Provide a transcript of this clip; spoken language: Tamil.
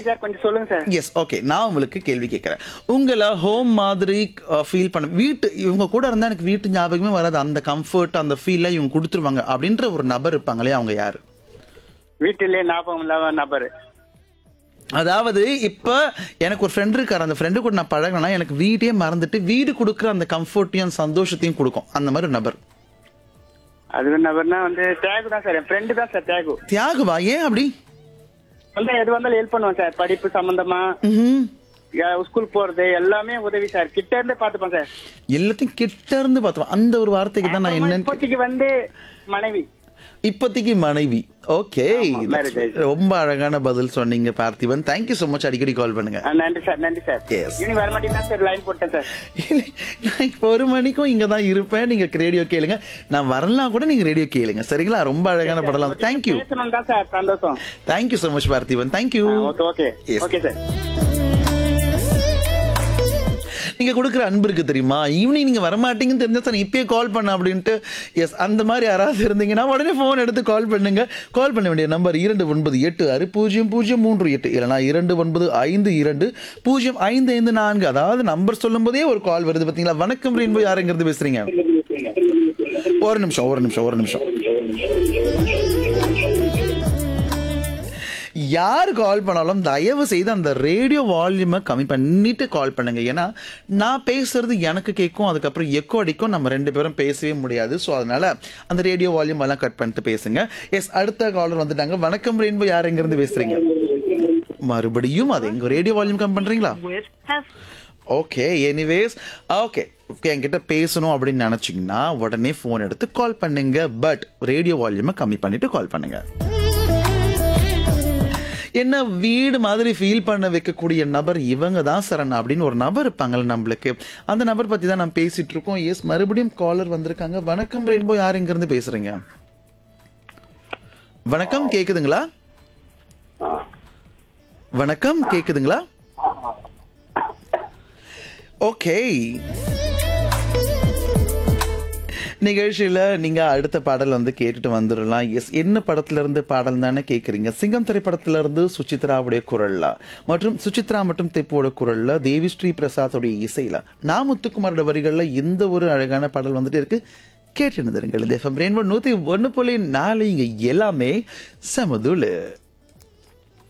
சார் கொஞ்சம் சொல்லுங்க சார் எஸ் ஓகே நான் உங்களுக்கு கேள்வி கேட்கறேன் உங்களை ஹோம் மாதிரி ஃபீல் பண்ண வீட்டு இவங்க கூட இருந்தா எனக்கு வீட்டு ஞாபகமே வராது அந்த கம்ஃபர்ட் அந்த ஃபீல்ல இவங்க கொடுத்துருவாங்க அப்படின்ற ஒரு நபர் இருப்பாங்களே அவங்க யாரு வீட்டிலே ஞாபகம் இல்லாத நபர் அதாவது இப்ப எனக்கு ஒரு ஃப்ரெண்ட் இருக்காரு அந்த ஃப்ரெண்டு கூட நான் பழகினா எனக்கு வீட்டையே மறந்துட்டு வீடு கொடுக்குற அந்த கம்ஃபர்ட்டையும் சந்தோஷத்தையும் கொடுக்கும் அந்த மாதிரி ஒரு நபர் அது நபர்னா வந்து தேகு தான் சார் என் ஃப்ரெண்டு தான் சார் தேகு தியாகுவா ஏன் அப்படி வந்து எது வந்தாலும் ஹெல்ப் பண்ணுவேன் சார் படிப்பு சம்பந்தமா ம்ஹும். ஸ்கூல் போறது எல்லாமே உதவி சார் கிட்ட இருந்து பாத்துப்பேன் சார் எல்லாத்தையும் கிட்ட இருந்து பார்த்தோம் அந்த ஒரு வார்த்தைக்கு தான் நான் என்னன்னு இப்போதைக்கு வந்து மனைவி இப்போதைக்கு மனைவி ஓகே marriage ஆயிடுச்சு. ரொம்ப அழகான பதில் சொன்னீங்க பார்த்திபன் தேங்க்யூ so மச் அடிக்கடி கால் பண்ணுங்க ஆ, நன்றி சார் நன்றி சார் Yes. இனி வர மாட்டீங்கன்னா சார் லைன் போட்டேன் சார் இல்லை, நான் இப்போ ஒரு மணிக்கும் இங்க தான் இருப்பேன் நீங்க ரேடியோ கேளுங்க நான் வரலாம் கூட நீங்க ரேடியோ கேளுங்க சரிங்களா ரொம்ப அழகான படலாம் தேங்க்யூ பேசணும் தான் சார் சந்தோஷம் thank you so much Parthiban thank you okay okay Yes. Okay sir நீங்க கொடுக்குற அன்பு இருக்கு தெரியுமா ஈவினிங் நீங்க வரமாட்டீங்கன்னு தெரிஞ்சா சார் இப்பயே கால் பண்ண அப்படின்ட்டு எஸ் அந்த மாதிரி யாராவது இருந்தீங்கன்னா உடனே ஃபோன் எடுத்து கால் பண்ணுங்க கால் பண்ண வேண்டிய நம்பர் இரண்டு ஒன்பது எட்டு ஆறு பூஜ்ஜியம் பூஜ்ஜியம் மூன்று எட்டு இல்லைனா இரண்டு ஒன்பது ஐந்து இரண்டு பூஜ்ஜியம் ஐந்து ஐந்து நான்கு அதாவது நம்பர் சொல்லும் போதே ஒரு கால் வருது பாத்தீங்களா வணக்கம் ரெயின்போ யாருங்கிறது பேசுறீங்க ஒரு நிமிஷம் ஒரு நிமிஷம் ஒரு நிமிஷம் யார் கால் பண்ணாலும் தயவு செய்து அந்த ரேடியோ வால்யூமை கம்மி பண்ணிட்டு கால் பண்ணுங்க ஏன்னா நான் பேசுறது எனக்கு கேட்கும் அதுக்கப்புறம் எக்கோ அடிக்கும் நம்ம ரெண்டு பேரும் பேசவே முடியாது ஸோ அதனால அந்த ரேடியோ வால்யூம் எல்லாம் கட் பண்ணிட்டு பேசுங்க எஸ் அடுத்த காலர் வந்துட்டாங்க வணக்கம் ரெயின்போ யார் எங்க இருந்து பேசுறீங்க மறுபடியும் அது எங்க ரேடியோ வால்யூம் கம் பண்றீங்களா ஓகே எனிவேஸ் ஓகே ஓகே என்கிட்ட பேசணும் அப்படின்னு நினைச்சீங்கன்னா உடனே ஃபோன் எடுத்து கால் பண்ணுங்க பட் ரேடியோ வால்யூமை கம்மி பண்ணிட்டு கால் பண்ணுங்க என்ன வீடு மாதிரி ஃபீல் பண்ண வைக்கக்கூடிய நபர் இவங்க தான் சரண் அப்படின்னு ஒரு நபர் இருப்பாங்கல்ல நம்மளுக்கு அந்த நபர் பத்தி தான் நம்ம பேசிட்டு இருக்கோம் எஸ் மறுபடியும் காலர் வந்திருக்காங்க வணக்கம் ரெயின்போ யார் எங்க இருந்து பேசுறீங்க வணக்கம் கேக்குதுங்களா வணக்கம் கேக்குதுங்களா ஓகே நிகழ்ச்சியில நீங்க அடுத்த பாடல் வந்து கேட்டுட்டு வந்துடலாம் எஸ் என்ன படத்துல இருந்து பாடல் தானே கேக்குறீங்க சிங்கம் திரைப்படத்துல இருந்து சுசித்ராவுடைய குரல்ல மற்றும் சுசித்ரா மற்றும் திப்புவோட குரல்ல தேவி ஸ்ரீ பிரசாத்தோடைய இசையில நான் முத்துக்குமாரோட வரிகள்ல இந்த ஒரு அழகான பாடல் வந்துட்டு இருக்கு கேட்டு இருந்திருங்கள் தேஃபம் ரெயின்போ நூத்தி ஒன்னு புள்ளி நாலு இங்க எல்லாமே சமதுல